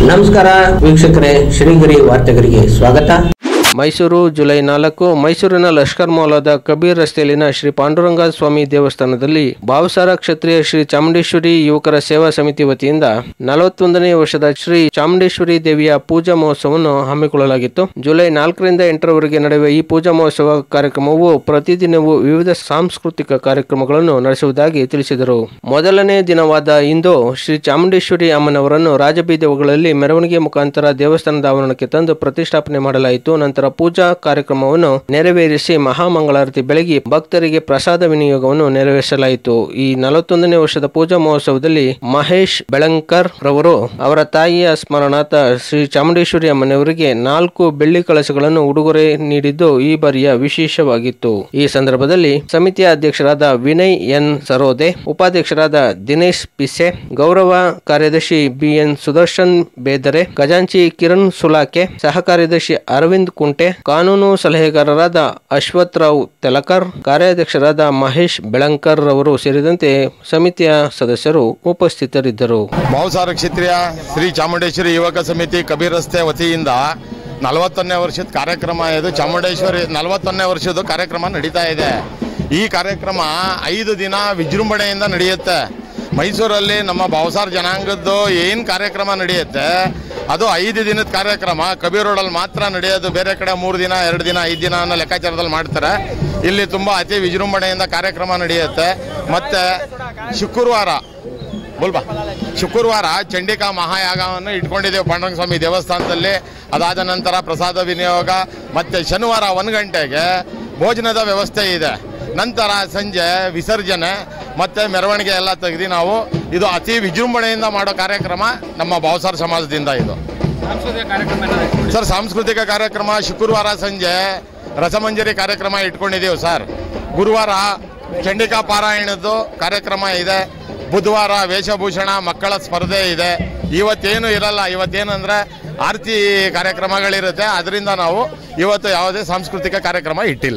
ನಮಸ್ಕಾರ ವೀಕ್ಷಕರೇ ಶ್ರೀಗಿರಿ ವಾರ್ತೆಗರಿಗೆ ಸ್ವಾಗತ ಮೈಸೂರು ಜುಲೈ ನಾಲ್ಕು ಮೈಸೂರಿನ ಲಷ್ಕರ್ ಮೌಲಾದ ಕಬೀರ್ ರಸ್ತೆಯಲ್ಲಿನ ಶ್ರೀ ಪಾಂಡುರಂಗ ಸ್ವಾಮಿ ದೇವಸ್ಥಾನದಲ್ಲಿ ಭಾವಸಾರ ಕ್ಷತ್ರಿಯ ಶ್ರೀ ಚಾಮುಂಡೇಶ್ವರಿ ಯುವಕರ ಸೇವಾ ಸಮಿತಿ ವತಿಯಿಂದ ನಲವತ್ತೊಂದನೇ ವರ್ಷದ ಶ್ರೀ ಚಾಮುಂಡೇಶ್ವರಿ ದೇವಿಯ ಪೂಜಾ ಮಹೋತ್ಸವವನ್ನು ಹಮ್ಮಿಕೊಳ್ಳಲಾಗಿತ್ತು ಜುಲೈ ನಾಲ್ಕರಿಂದ ಎಂಟರವರೆಗೆ ನಡೆಯುವ ಈ ಪೂಜಾ ಮಹೋತ್ಸವ ಕಾರ್ಯಕ್ರಮವು ಪ್ರತಿದಿನವೂ ವಿವಿಧ ಸಾಂಸ್ಕೃತಿಕ ಕಾರ್ಯಕ್ರಮಗಳನ್ನು ನಡೆಸುವುದಾಗಿ ತಿಳಿಸಿದರು ಮೊದಲನೇ ದಿನವಾದ ಇಂದು ಶ್ರೀ ಚಾಮುಂಡೇಶ್ವರಿ ಅಮ್ಮನವರನ್ನು ರಾಜಬೀದಿಗಳಲ್ಲಿ ಮೆರವಣಿಗೆ ಮುಖಾಂತರ ದೇವಸ್ಥಾನದ ಆವರಣಕ್ಕೆ ತಂದು ಪ್ರತಿಷ್ಠಾಪನೆ ಮಾಡಲಾಯಿತು ನಂತರ ಪೂಜಾ ಕಾರ್ಯಕ್ರಮವನ್ನು ನೆರವೇರಿಸಿ ಮಹಾಮಂಗಳಾರತಿ ಬೆಳಗಿ ಭಕ್ತರಿಗೆ ಪ್ರಸಾದ ವಿನಿಯೋಗವನ್ನು ನೆರವೇರಿಸಲಾಯಿತು ಈ ನಲವತ್ತೊಂದನೇ ವರ್ಷದ ಪೂಜಾ ಮಹೋತ್ಸವದಲ್ಲಿ ಮಹೇಶ್ ಬೆಳಂಕರ್ ರವರು ಅವರ ತಾಯಿಯ ಸ್ಮರಣಾರ್ಥ ಶ್ರೀ ಚಾಮುಂಡೇಶ್ವರಿ ಅಮ್ಮನವರಿಗೆ ನಾಲ್ಕು ಬೆಳ್ಳಿ ಕಳಶಗಳನ್ನು ಉಡುಗೊರೆ ನೀಡಿದ್ದು ಈ ಬಾರಿಯ ವಿಶೇಷವಾಗಿತ್ತು ಈ ಸಂದರ್ಭದಲ್ಲಿ ಸಮಿತಿಯ ಅಧ್ಯಕ್ಷರಾದ ವಿನಯ್ ಎನ್ ಸರೋದೆ ಉಪಾಧ್ಯಕ್ಷರಾದ ದಿನೇಶ್ ಪಿಸೆ ಗೌರವ ಕಾರ್ಯದರ್ಶಿ ಬಿಎನ್ ಸುದರ್ಶನ್ ಬೇದರೆ ಖಜಾಂಚಿ ಕಿರಣ್ ಸುಲಾಕೆ ಸಹ ಕಾರ್ಯದರ್ಶಿ ಅರವಿಂದ್ ಕುಂಟೆ ಕಾನೂನು ಸಲಹೆಗಾರರಾದ ಅಶ್ವಥ್ ರಾವ್ ತೆಲಕರ್ ಕಾರ್ಯಾಧ್ಯಕ್ಷರಾದ ಮಹೇಶ್ ಬೆಳಂಕರ್ ರವರು ಸೇರಿದಂತೆ ಸಮಿತಿಯ ಸದಸ್ಯರು ಉಪಸ್ಥಿತರಿದ್ದರು ಭಾವಸಾರ ಕ್ಷತ್ರಿಯ ಶ್ರೀ ಚಾಮುಂಡೇಶ್ವರಿ ಯುವಕ ಸಮಿತಿ ಕಬೀರ್ ರಸ್ತೆ ವತಿಯಿಂದ ನಲವತ್ತೊಂದನೇ ವರ್ಷದ ಕಾರ್ಯಕ್ರಮ ಇದು ಚಾಮುಂಡೇಶ್ವರಿ ನಲವತ್ತೊಂದನೇ ವರ್ಷದ ಕಾರ್ಯಕ್ರಮ ನಡೀತಾ ಇದೆ ಈ ಕಾರ್ಯಕ್ರಮ ಐದು ದಿನ ವಿಜೃಂಭಣೆಯಿಂದ ನಡೆಯುತ್ತೆ ಮೈಸೂರಲ್ಲಿ ನಮ್ಮ ಭಾವಸಾರ ಜನಾಂಗದ್ದು ಏನು ಕಾರ್ಯಕ್ರಮ ನಡೆಯುತ್ತೆ ಅದು ಐದು ದಿನದ ಕಾರ್ಯಕ್ರಮ ಕಬೀರ್ ರೋಡಲ್ಲಿ ಮಾತ್ರ ನಡೆಯೋದು ಬೇರೆ ಕಡೆ ಮೂರು ದಿನ ಎರಡು ದಿನ ಐದು ದಿನ ಅನ್ನೋ ಲೆಕ್ಕಾಚಾರದಲ್ಲಿ ಮಾಡ್ತಾರೆ ಇಲ್ಲಿ ತುಂಬ ಅತಿ ವಿಜೃಂಭಣೆಯಿಂದ ಕಾರ್ಯಕ್ರಮ ನಡೆಯುತ್ತೆ ಮತ್ತು ಶುಕ್ರವಾರ ಬೋಲ್ಬಾ ಶುಕ್ರವಾರ ಚಂಡಿಕಾ ಮಹಾಯಾಗವನ್ನು ಇಟ್ಕೊಂಡಿದ್ದೇವೆ ಪಾಂಡುರಂಗ ಸ್ವಾಮಿ ದೇವಸ್ಥಾನದಲ್ಲಿ ಅದಾದ ನಂತರ ಪ್ರಸಾದ ವಿನಿಯೋಗ ಮತ್ತು ಶನಿವಾರ ಒಂದು ಗಂಟೆಗೆ ಭೋಜನದ ವ್ಯವಸ್ಥೆ ಇದೆ ನಂತರ ಸಂಜೆ ವಿಸರ್ಜನೆ ಮತ್ತು ಮೆರವಣಿಗೆ ಎಲ್ಲ ತೆಗೆದು ನಾವು ಇದು ಅತಿ ವಿಜೃಂಭಣೆಯಿಂದ ಮಾಡೋ ಕಾರ್ಯಕ್ರಮ ನಮ್ಮ ಭಾವಸಾರ ಸಮಾಜದಿಂದ ಇದು ಸರ್ ಸಾಂಸ್ಕೃತಿಕ ಕಾರ್ಯಕ್ರಮ ಶುಕ್ರವಾರ ಸಂಜೆ ರಸಮಂಜರಿ ಕಾರ್ಯಕ್ರಮ ಇಟ್ಕೊಂಡಿದ್ದೀವಿ ಸರ್ ಗುರುವಾರ ಚಂಡಿಕಾ ಪಾರಾಯಣದ್ದು ಕಾರ್ಯಕ್ರಮ ಇದೆ ಬುಧವಾರ ವೇಷಭೂಷಣ ಮಕ್ಕಳ ಸ್ಪರ್ಧೆ ಇದೆ ಇವತ್ತೇನು ಇರಲ್ಲ ಇವತ್ತೇನಂದ್ರೆ ಆರತಿ ಕಾರ್ಯಕ್ರಮಗಳಿರುತ್ತೆ ಅದರಿಂದ ನಾವು ಇವತ್ತು ಯಾವುದೇ ಸಾಂಸ್ಕೃತಿಕ ಕಾರ್ಯಕ್ರಮ ಇಟ್ಟಿಲ್ಲ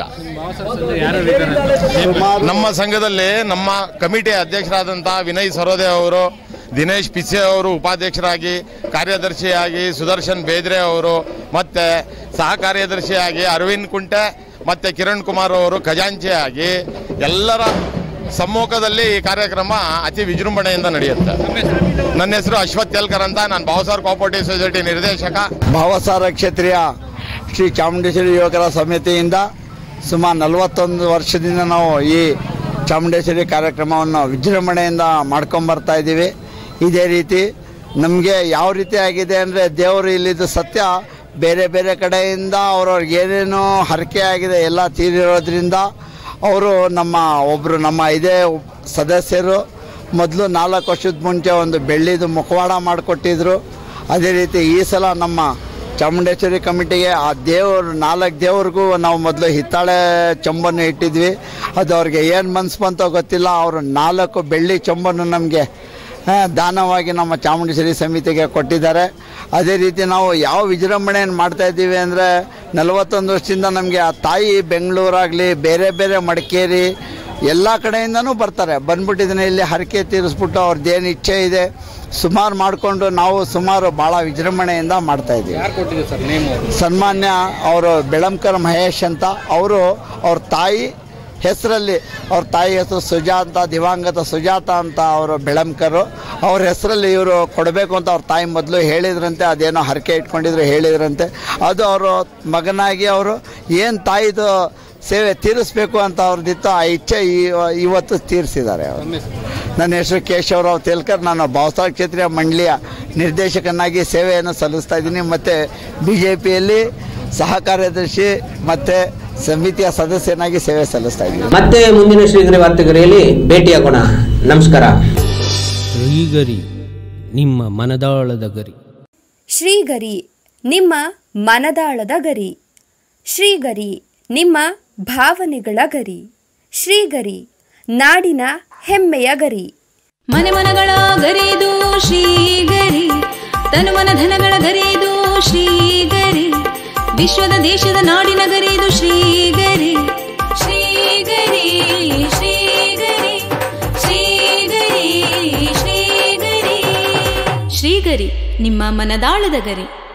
ನಮ್ಮ ಸಂಘದಲ್ಲಿ ನಮ್ಮ ಕಮಿಟಿ ಅಧ್ಯಕ್ಷರಾದಂಥ ವಿನಯ್ ಸರೋದೆ ಅವರು ದಿನೇಶ್ ಪಿಸೆ ಅವರು ಉಪಾಧ್ಯಕ್ಷರಾಗಿ ಕಾರ್ಯದರ್ಶಿಯಾಗಿ ಸುದರ್ಶನ್ ಬೇದ್ರೆ ಅವರು ಮತ್ತು ಸಹ ಕಾರ್ಯದರ್ಶಿಯಾಗಿ ಅರವಿಂದ್ ಕುಂಟೆ ಮತ್ತು ಕಿರಣ್ ಕುಮಾರ್ ಅವರು ಖಜಾಂಚಿಯಾಗಿ ಎಲ್ಲರ ಸಮ್ಮುಖದಲ್ಲಿ ಈ ಕಾರ್ಯಕ್ರಮ ಅತಿ ವಿಜೃಂಭಣೆಯಿಂದ ನಡೆಯುತ್ತೆ ನನ್ನ ಹೆಸರು ಅಶ್ವಥ್ ತೆಲ್ಕರ್ ಅಂತ ನಾನು ಭಾವಸಾರ್ ಕೋಆಪರೇಟಿವ್ ಸೊಸೈಟಿ ನಿರ್ದೇಶಕ ಭಾವಸಾರ ಕ್ಷೇತ್ರೀಯ ಶ್ರೀ ಚಾಮುಂಡೇಶ್ವರಿ ಯುವಕರ ಸಮಿತಿಯಿಂದ ಸುಮಾರು ನಲವತ್ತೊಂದು ವರ್ಷದಿಂದ ನಾವು ಈ ಚಾಮುಂಡೇಶ್ವರಿ ಕಾರ್ಯಕ್ರಮವನ್ನು ವಿಜೃಂಭಣೆಯಿಂದ ಮಾಡ್ಕೊಂಬರ್ತಾ ಇದ್ದೀವಿ ಇದೇ ರೀತಿ ನಮಗೆ ಯಾವ ರೀತಿ ಆಗಿದೆ ಅಂದರೆ ದೇವರು ಇಲ್ಲಿದ್ದು ಸತ್ಯ ಬೇರೆ ಬೇರೆ ಕಡೆಯಿಂದ ಅವ್ರವ್ರಿಗೆ ಏನೇನು ಹರಕೆ ಆಗಿದೆ ಎಲ್ಲ ತೀರಿರೋದ್ರಿಂದ ಅವರು ನಮ್ಮ ಒಬ್ಬರು ನಮ್ಮ ಇದೇ ಸದಸ್ಯರು ಮೊದಲು ನಾಲ್ಕು ವರ್ಷದ ಮುಂಚೆ ಒಂದು ಬೆಳ್ಳಿದು ಮುಖವಾಡ ಮಾಡಿಕೊಟ್ಟಿದ್ರು ಅದೇ ರೀತಿ ಈ ಸಲ ನಮ್ಮ ಚಾಮುಂಡೇಶ್ವರಿ ಕಮಿಟಿಗೆ ಆ ದೇವರು ನಾಲ್ಕು ದೇವ್ರಿಗೂ ನಾವು ಮೊದಲು ಹಿತ್ತಾಳೆ ಚೊಂಬನ್ನು ಇಟ್ಟಿದ್ವಿ ಅದು ಅವ್ರಿಗೆ ಏನು ಮನ್ಸು ಬಂತೋ ಗೊತ್ತಿಲ್ಲ ಅವರು ನಾಲ್ಕು ಬೆಳ್ಳಿ ಚೊಂಬನ್ನು ನಮಗೆ ದಾನವಾಗಿ ನಮ್ಮ ಚಾಮುಂಡೇಶ್ವರಿ ಸಮಿತಿಗೆ ಕೊಟ್ಟಿದ್ದಾರೆ ಅದೇ ರೀತಿ ನಾವು ಯಾವ ವಿಜೃಂಭಣೆಯನ್ನು ಮಾಡ್ತಾ ಇದ್ದೀವಿ ಅಂದರೆ ನಲವತ್ತೊಂದು ವರ್ಷದಿಂದ ನಮಗೆ ಆ ತಾಯಿ ಬೆಂಗಳೂರಾಗಲಿ ಬೇರೆ ಬೇರೆ ಮಡಿಕೇರಿ ಎಲ್ಲ ಕಡೆಯಿಂದನೂ ಬರ್ತಾರೆ ಬಂದ್ಬಿಟ್ಟಿದ್ದೀನಿ ಇಲ್ಲಿ ಹರಕೆ ತೀರಿಸ್ಬಿಟ್ಟು ಅವ್ರದ್ದೇನು ಇಚ್ಛೆ ಇದೆ ಸುಮಾರು ಮಾಡಿಕೊಂಡು ನಾವು ಸುಮಾರು ಭಾಳ ವಿಜೃಂಭಣೆಯಿಂದ ಮಾಡ್ತಾ ಇದ್ದೀವಿ ಸನ್ಮಾನ್ಯ ಅವರು ಬೆಳಂಕರ್ ಮಹೇಶ್ ಅಂತ ಅವರು ಅವ್ರ ತಾಯಿ ಹೆಸರಲ್ಲಿ ಅವ್ರ ತಾಯಿ ಹೆಸರು ಸುಜಾತ ದಿವಂಗತ ಸುಜಾತ ಅಂತ ಅವರು ಬೆಳಂಕರು ಅವ್ರ ಹೆಸರಲ್ಲಿ ಇವರು ಕೊಡಬೇಕು ಅಂತ ಅವ್ರ ತಾಯಿ ಮೊದಲು ಹೇಳಿದ್ರಂತೆ ಅದೇನೋ ಹರಕೆ ಇಟ್ಕೊಂಡಿದ್ರು ಹೇಳಿದ್ರಂತೆ ಅದು ಅವರು ಮಗನಾಗಿ ಅವರು ಏನು ತಾಯಿದು ಸೇವೆ ತೀರಿಸ್ಬೇಕು ಅಂತ ಅವ್ರದ್ದಿತ್ತು ಆ ಇಚ್ಛೆ ಈ- ಇವತ್ತು ತೀರಿಸಿದ್ದಾರೆ ಅವರು ನನ್ನ ಹೆಸರು ಕೇಶವರಾವ್ ತೇಲ್ಕರ್ ನಾನು ಭಾವಸಾರ ಕ್ಷೇತ್ರೀಯ ಮಂಡಳಿಯ ನಿರ್ದೇಶಕನಾಗಿ ಸೇವೆಯನ್ನು ಸಲ್ಲಿಸ್ತಾ ಇದ್ದೀನಿ ಮತ್ತು ಬಿ ಜೆ ಪಿಯಲ್ಲಿ ಸಹ ಕಾರ್ಯದರ್ಶಿ ಮತ್ತು ಸಮಿತಿಯ ಸದಸ್ಯನಾಗಿ ಸೇವೆ ಸಲ್ಲಿಸ್ತಾ ಇದ್ದೀನಿ ಮತ್ತೆ ಮುಂದಿನ ಶ್ರೀಗಿರಿ ವಾರ್ತೆಗರಿಯಲ್ಲಿ ಭೇಟಿಯಾಗೋಣ ನಮಸ್ಕಾರ ಶ್ರೀಗರಿ ನಿಮ್ಮ ಮನದಾಳದ ಗರಿ ಶ್ರೀಗರಿ ನಿಮ್ಮ ಮನದಾಳದ ಗರಿ ಶ್ರೀಗರಿ ನಿಮ್ಮ ಭಾವನೆಗಳ ಗರಿ ಶ್ರೀಗರಿ ನಾಡಿನ ಹೆಮ್ಮೆಯ ಗರಿ ಮನೆ ಮನಗಳ ಗರಿದು ಶ್ರೀಗರಿ ತನು ಮನ ಧನಗಳ ಗರಿದು ಶ್ರೀಗರಿ ವಿಶ್ವದ ದೇಶದ ನಾಡಿನ ಗರಿದು ಶ್ರೀಗರಿ ಶ್ರೀಗರಿ ಶ್ರೀಗರಿ ಶ್ರೀಗರಿ ಶ್ರೀಗರಿ ಶ್ರೀಗರಿ ನಿಮ್ಮ ಮನದಾಳದ ಗರಿ